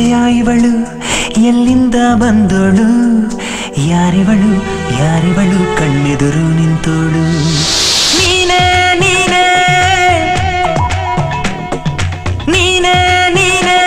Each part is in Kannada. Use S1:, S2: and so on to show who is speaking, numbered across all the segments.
S1: ದೇವತೆಯ ಇವಳು ಎಲ್ಲಿಂದ ಬಂದೋಳು ಯಾರಿವಳು ಯಾರಿವಳು ಕಣ್ಣೆದುರು ನಿಂತೋಳು ನೀನೇ ನೀನೇ ನೀನೇ ನೀನೇ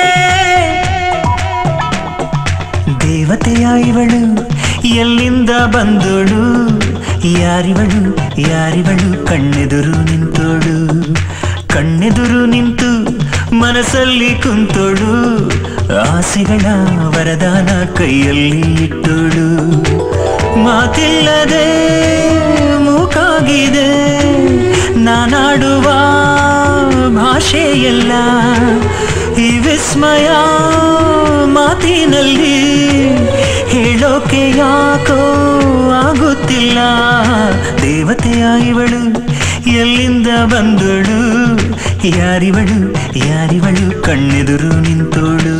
S1: ದೇವತೆಯ ಇವಳು ಎಲ್ಲಿಂದ ಬಂದೋಳು ಯಾರಿವಳು ಯಾರಿವಳು ಕಣ್ಣೆದುರು ನಿಂತೋಳು ಕಣ್ಣೆದುರು ನಿಂತು ಮನಸ್ಸಲ್ಲಿ ಕುಂತೋಳು ಆಸೆಗಳ ವರದಾನ ಕೈಯಲ್ಲಿ ಇಟ್ಟೋಳು ಮಾತಿಲ್ಲದೆ ಮೂಕಾಗಿದೆ ನಾನಾಡುವ ಭಾಷೆಯೆಲ್ಲ ಈ ವಿಸ್ಮಯ ಮಾತಿನಲ್ಲಿ ಹೇಳೋಕೆ ಯಾಕೋ ಆಗುತ್ತಿಲ್ಲ ದೇವತೆಯ ಇವಳು ಎಲ್ಲಿಂದ ಬಂದೋಳು ಯಾರಿವಳು ಯಾರಿವಳು ಕಣ್ಣೆದುರು ನಿಂತೋಳು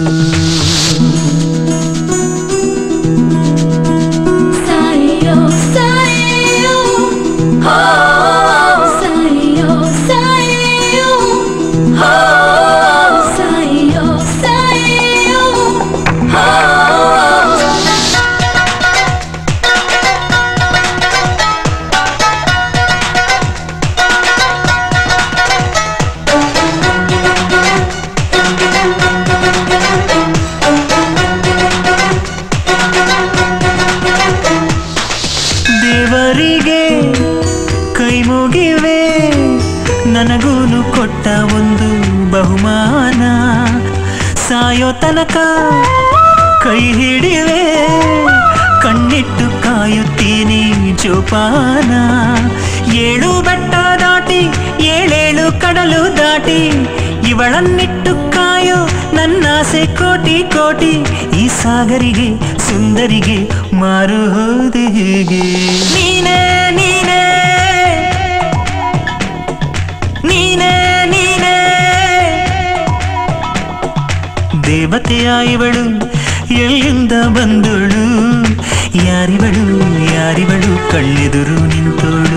S2: Sayo, sayo, oh, sayo, sayo, oh, sayo, sayo, oh.
S1: ದೇವರಿಗೆ ಕೈ ಮುಗಿವೆ ನನಗೂನು ಕೊಟ್ಟ ಒಂದು ಬಹುಮಾನ ಸಾಯೋ ತನಕ ಕೈ ಹಿಡಿವೆ ಕಣ್ಣಿಟ್ಟು ಕಾಯುತ್ತೀನಿ ಜೋಪಾನ ಏಳು ಬೆಟ್ಟ ದಾಟಿ ಏಳೇಳು ಕಡಲು ದಾಟಿ ಇವಳನ್ನಿಟ್ಟು ಕಾಯೋ ನನ್ನಾಸೆ ಕೋಟಿ ಕೋಟಿ ಈ ಸಾಗರಿಗೆ ಸುಂದರಿಗೆ ಮಾರು ಹೋದೆ ಹೇಗೆ ನೀನೇ ನೀನೇ ನೀನೇ ನೀನೇ ದೇವತೆಯ ಇವಳು ಎಲ್ಲಿಂದ ಬಂದೋಳು ಯಾರಿವಳು ಯಾರಿವಳು ಕಣ್ಣೆದುರು ನಿಂತೋಳು